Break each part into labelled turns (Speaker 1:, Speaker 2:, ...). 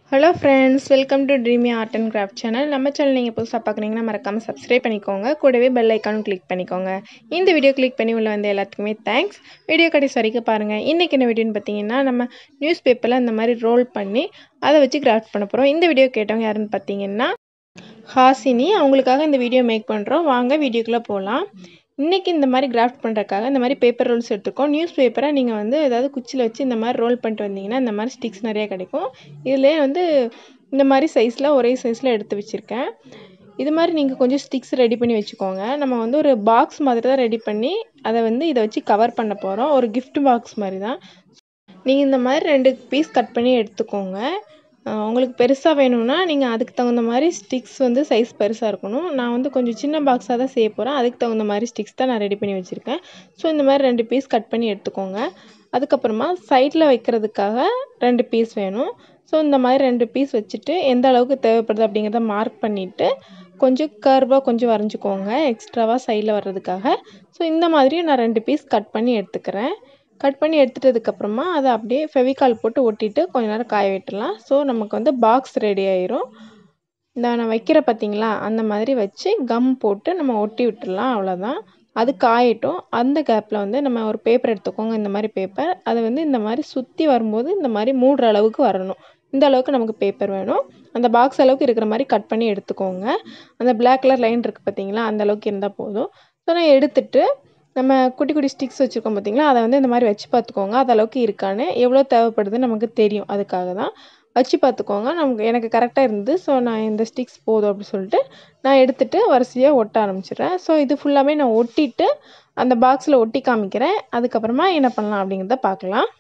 Speaker 1: hello friends welcome to dreamy art and craft channel நம்ம channel நீங்கள் புதுசாக பார்க்குறீங்கன்னா மறக்காமல் சப்ஸ்கிரைப் பண்ணிக்கோங்க கூடவே பெல் ஐக்கானும் கிளிக் பண்ணிக்கோங்க இந்த வீடியோ கிளிக் பண்ணி உள்ள வந்து எல்லாத்துக்குமே தேங்க்ஸ் வீடியோ கடைசி வரைக்கும் பாருங்கள் இன்றைக்கி என்ன வீடியோன்னு பார்த்தீங்கன்னா நம்ம நியூஸ் பேப்பரில் இந்த மாதிரி ரோல் பண்ணி அதை வச்சு கிராஃப்ட் பண்ண போகிறோம் இந்த வீடியோ கேட்டவங்க யாருன்னு பார்த்தீங்கன்னா ஹாசினி அவங்களுக்காக இந்த வீடியோ மேக் பண்ணுறோம் வாங்க வீடியோக்குள்ளே போகலாம் இன்றைக்கி இந்த மாதிரி கிராஃப்ட் பண்ணுறதுக்காக இந்த மாதிரி பேப்பர் ரோல்ஸ் எடுத்துருக்கோம் நியூஸ் பேப்பரை நீங்கள் வந்து ஏதாவது குச்சியில் வச்சு இந்த மாதிரி ரோல் பண்ணிட்டு வந்தீங்கன்னா இந்த மாதிரி ஸ்டிக்ஸ் நிறையா கிடைக்கும் இதிலே வந்து இந்த மாதிரி சைஸில் ஒரே சைஸில் எடுத்து வச்சுருக்கேன் இது மாதிரி நீங்கள் கொஞ்சம் ஸ்டிக்ஸ் ரெடி பண்ணி வச்சுக்கோங்க நம்ம வந்து ஒரு பாக்ஸ் மாதிரி தான் ரெடி பண்ணி அதை வந்து இதை வச்சு கவர் பண்ண போகிறோம் ஒரு கிஃப்ட் பாக்ஸ் மாதிரி தான் நீங்கள் இந்த மாதிரி ரெண்டு பீஸ் கட் பண்ணி எடுத்துக்கோங்க உங்களுக்கு பெருசாக வேணும்னா நீங்கள் அதுக்கு தகுந்த மாதிரி ஸ்டிக்ஸ் வந்து சைஸ் பெருசாக இருக்கணும் நான் வந்து கொஞ்சம் சின்ன பாக்ஸாக தான் செய்ய போகிறேன் அதுக்கு தகுந்த மாதிரி ஸ்டிக்ஸ் தான் நான் ரெடி பண்ணி வச்சுருக்கேன் ஸோ இந்த மாதிரி ரெண்டு பீஸ் கட் பண்ணி எடுத்துக்கோங்க அதுக்கப்புறமா சைடில் வைக்கிறதுக்காக ரெண்டு பீஸ் வேணும் ஸோ இந்த மாதிரி ரெண்டு பீஸ் வச்சுட்டு எந்த அளவுக்கு தேவைப்படுது அப்படிங்கிறத மார்க் பண்ணிவிட்டு கொஞ்சம் கர்வாக கொஞ்சம் வரைஞ்சிக்கோங்க எக்ஸ்ட்ராவாக சைடில் வர்றதுக்காக ஸோ இந்த மாதிரி நான் ரெண்டு பீஸ் கட் பண்ணி எடுத்துக்கிறேன் கட் பண்ணி எடுத்துட்டதுக்கப்புறமா அதை அப்படியே ஃபெவிகால் போட்டு ஒட்டிட்டு கொஞ்ச நேரம் காய விட்டுடலாம் ஸோ நமக்கு வந்து பாக்ஸ் ரெடி ஆயிரும் இந்த நான் வைக்கிற பார்த்தீங்களா அந்த மாதிரி வச்சு கம் போட்டு நம்ம ஒட்டி விட்டுடலாம் அவ்வளோதான் அது காயட்டும் அந்த கேப்பில் வந்து நம்ம ஒரு பேப்பர் எடுத்துக்கோங்க இந்த மாதிரி பேப்பர் அதை வந்து இந்த மாதிரி சுற்றி வரும்போது இந்த மாதிரி மூடுற அளவுக்கு வரணும் இந்த அளவுக்கு நமக்கு பேப்பர் வேணும் அந்த பாக்ஸ் அளவுக்கு இருக்கிற மாதிரி கட் பண்ணி எடுத்துக்கோங்க அந்த பிளாக் கலர் லைன் இருக்குது பார்த்தீங்களா அந்த அளவுக்கு இருந்தால் போதும் ஸோ நான் எடுத்துட்டு நம்ம குட்டி குட்டி ஸ்டிக்ஸ் வச்சுருக்கோம் பார்த்தீங்களா அதை வந்து இந்த மாதிரி வச்சு பார்த்துக்கோங்க அது அளவுக்கு இருக்கான்னு எவ்வளோ தேவைப்படுதுன்னு நமக்கு தெரியும் அதுக்காக தான் வச்சு பார்த்துக்கோங்க நமக்கு எனக்கு கரெக்டாக இருந்து ஸோ நான் இந்த ஸ்டிக்ஸ் போதும் அப்படின்னு சொல்லிட்டு நான் எடுத்துகிட்டு வரிசையாக ஒட்ட ஆரம்பிச்சிடுறேன் ஸோ இது ஃபுல்லாமே நான் ஒட்டிட்டு அந்த பாக்ஸில் ஒட்டி காமிக்கிறேன் அதுக்கப்புறமா என்ன பண்ணலாம் அப்படிங்கிறத பார்க்கலாம்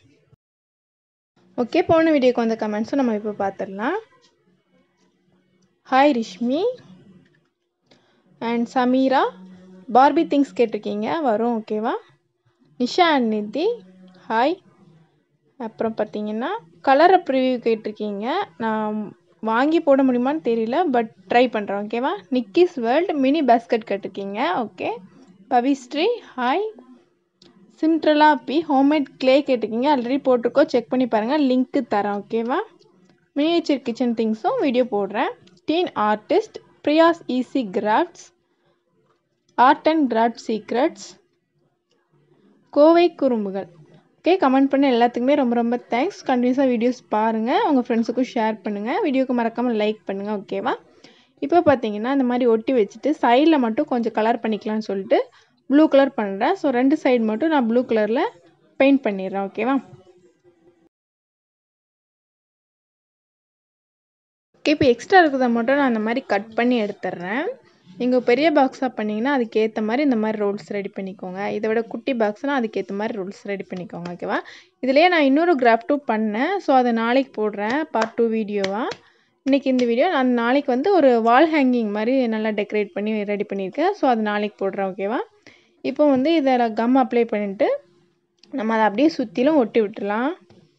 Speaker 1: ஓகே போன வீடியோக்கு வந்த கமெண்ட்ஸும் நம்ம இப்போ பார்த்துடலாம் hi Rishmi and Sameera Barbie things கேட்டிருக்கீங்க வரும் ஓகேவா நிஷா அண்ட் நிதி ஹாய் அப்புறம் பார்த்தீங்கன்னா கலரை ப்ரிவியூ கேட்டிருக்கீங்க நான் வாங்கி போட முடியுமான்னு தெரியல பட் ட்ரை பண்ணுறேன் ஓகேவா நிக்கிஸ் வேர்ல்டு மினி பேஸ்கெட் கேட்டிருக்கீங்க okay Pavisri hi Cinderella B homemade clay கேட்டிருக்கீங்க ஆல்ரெடி போட்டிருக்கோ செக் பண்ணி பாருங்கள் லிங்க்கு தரேன் ஓகேவா மினியேச்சர் கிச்சன் திங்ஸும் வீடியோ போடுறேன் teen artist Priya's easy crafts art and craft secrets Kovai குறும்புகள் ஓகே கமெண்ட் பண்ண எல்லாத்துக்குமே ரொம்ப ரொம்ப தேங்க்ஸ் கண்டினியூஸாக வீடியோஸ் பாருங்கள் உங்கள் ஃப்ரெண்ட்ஸுக்கும் ஷேர் பண்ணுங்கள் வீடியோக்கு மறக்காமல் லைக் பண்ணுங்கள் ஓகேவா இப்போ பார்த்தீங்கன்னா இந்த மாதிரி ஒட்டி வச்சுட்டு சைடில் மட்டும் கொஞ்சம் கலர் பண்ணிக்கலாம்னு சொல்லிட்டு ப்ளூ கலர் பண்ணுறேன் ஸோ ரெண்டு சைடு மட்டும் நான் ப்ளூ கலரில் பெயிண்ட் பண்ணிடுறேன் ஓகேவா ஓகே இப்போ எக்ஸ்ட்ரா இருக்கிறத மட்டும் நான் இந்த மாதிரி கட் பண்ணி எடுத்துடுறேன் நீங்கள் பெரிய பாக்ஸாக பண்ணிங்கன்னா அதுக்கேற்ற மாதிரி இந்த மாதிரி ரோல்ஸ் ரெடி பண்ணிக்கோங்க இதை விட குட்டி பாக்ஸ்னால் அதுக்கேற்ற மாதிரி ரோல்ஸ் ரெடி பண்ணிக்கோங்க ஓகேவா இதுலேயே நான் இன்னொரு கிராஃப்ட்டும் பண்ணேன் ஸோ அதை நாளைக்கு போடுறேன் பார்ட் டூ வீடியோவாக இன்றைக்கி இந்த வீடியோ நான் நாளைக்கு வந்து ஒரு வால் ஹேங்கிங் மாதிரி நல்லா டெக்கரேட் பண்ணி ரெடி பண்ணியிருக்கேன் ஸோ அது நாளைக்கு போடுறேன் ஓகேவா இப்போ வந்து இதில் கம் அப்ளை பண்ணிவிட்டு நம்ம அதை அப்படியே சுற்றிலும் ஒட்டி விட்டுடலாம்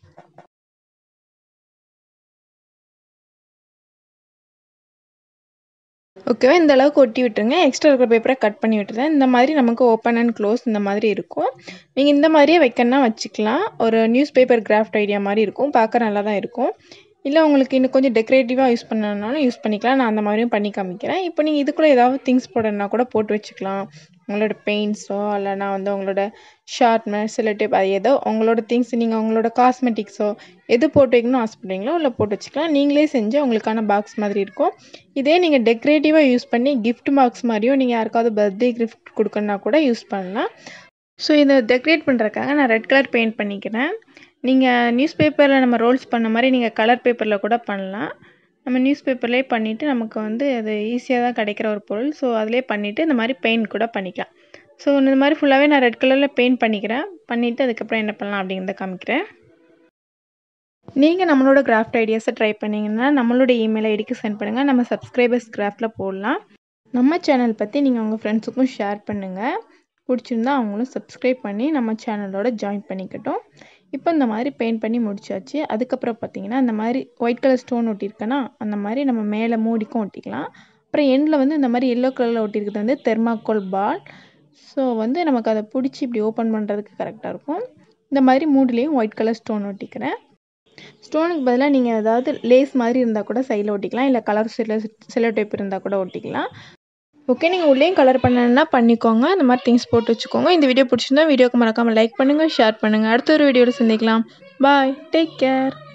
Speaker 1: ஓகேவா இந்த அளவுக்கு ஒட்டி விட்டுருங்க எக்ஸ்ட்ரா இருக்கிற பேப்பரை கட் பண்ணி விட்டுறேன் இந்த மாதிரி நமக்கு ஓப்பன் அண்ட் க்ளோஸ் இந்த மாதிரி இருக்கும் நீங்கள் இந்த மாதிரியே வைக்கணும்னா வச்சுக்கலாம் ஒரு நியூஸ் பேப்பர் கிராஃப்ட் ஐடியா மாதிரி இருக்கும் பார்க்க நல்லா தான் இருக்கும் இல்லை உங்களுக்கு இன்னும் கொஞ்சம் டெக்கரேட்டிவாக யூஸ் பண்ணனாலும் யூஸ் பண்ணிக்கலாம் நான் அந்த மாதிரியும் பண்ணி காமிக்கிறேன் இப்போ நீங்கள் இதுக்குள்ளே ஏதாவது திங்ஸ் போடணுன்னா கூட போட்டு வச்சுக்கலாம் உங்களோட பெயிண்ட்ஸோ இல்லைனா வந்து உங்களோட ஷார்ப்னர் சிலட்டிவ் அது ஏதோ உங்களோட திங்ஸ் நீங்கள் உங்களோட காஸ்மெட்டிக்ஸோ எது போட்டு வைக்கணும்னு ஆசைப்படுறீங்களோ இல்லை போட்டு வச்சுக்கலாம் நீங்களே செஞ்சு உங்களுக்கான பாக்ஸ் மாதிரி இருக்கும் இதே நீங்கள் டெக்கரேட்டிவாக யூஸ் பண்ணி கிஃப்ட் பாக்ஸ் மாதிரியும் நீங்கள் யாருக்காவது பர்த்டே கிஃப்ட் கொடுக்கணுன்னா கூட யூஸ் பண்ணலாம் ஸோ இதை டெக்கரேட் பண்ணுறதுக்காக நான் ரெட் கலர் பெயிண்ட் பண்ணிக்கிறேன் நீங்கள் நியூஸ் பேப்பரில் நம்ம ரோல்ஸ் பண்ண மாதிரி நீங்கள் கலர் பேப்பரில் கூட பண்ணலாம் நம்ம நியூஸ் பேப்பர்லேயே பண்ணிவிட்டு நமக்கு வந்து அது ஈஸியாக தான் கிடைக்கிற ஒரு பொருள் ஸோ அதிலே பண்ணிவிட்டு இந்த மாதிரி பெயிண்ட் கூட பண்ணிக்கலாம் ஸோ இந்த மாதிரி ஃபுல்லாகவே நான் ரெட் கலரில் பெயிண்ட் பண்ணிக்கிறேன் பண்ணிவிட்டு அதுக்கப்புறம் என்ன பண்ணலாம் அப்படிங்கிறத காமிக்கிறேன் நீங்கள் நம்மளோட கிராஃப்ட் ஐடியாஸை ட்ரை பண்ணிங்கன்னா நம்மளோட இமெயில் ஐடிக்கு சென்ட் பண்ணுங்கள் நம்ம சப்ஸ்கிரைபர்ஸ் கிராஃப்டில் போடலாம் நம்ம சேனல் பற்றி நீங்கள் உங்கள் ஃப்ரெண்ட்ஸுக்கும் ஷேர் பண்ணுங்கள் பிடிச்சிருந்தா அவங்களும் சப்ஸ்கிரைப் பண்ணி நம்ம சேனலோட ஜாயின் பண்ணிக்கட்டும் இப்போ இந்த மாதிரி பெயிண்ட் பண்ணி முடிச்சாச்சு அதுக்கப்புறம் பார்த்தீங்கன்னா இந்த மாதிரி ஒயிட் கலர் ஸ்டோன் ஒட்டியிருக்கேன்னா அந்த மாதிரி நம்ம மேலே மூடிக்கும் ஒட்டிக்கலாம் அப்புறம் எண்டில் வந்து இந்த மாதிரி எல்லோ கலரில் ஒட்டியிருக்கிறது வந்து தெர்மாக்கோல் பால் ஸோ வந்து நமக்கு அதை பிடிச்சி இப்படி ஓப்பன் பண்ணுறதுக்கு கரெக்டாக இருக்கும் இந்த மாதிரி மூடிலையும் ஒயிட் கலர் ஸ்டோன் ஒட்டிக்கிறேன் ஸ்டோனுக்கு பதிலாக நீங்கள் ஏதாவது லேஸ் மாதிரி இருந்தால் கூட சைடில் ஒட்டிக்கலாம் இல்லை கலர் சில சில டைப் இருந்தால் கூட ஒட்டிக்கலாம் ஓகே நீங்கள் உள்ளேயும் கலர் பண்ணணுன்னா பண்ணிக்கோங்க அந்த மாதிரி திங்ஸ் போட்டு வச்சுக்கோங்க இந்த வீடியோ பிடிச்சிருந்தா வீடியோக்கு மறக்காமல் லைக் பண்ணுங்கள் ஷேர் பண்ணுங்கள் அடுத்த ஒரு வீடியோவில் சந்திக்கலாம் பாய் டேக் கேர்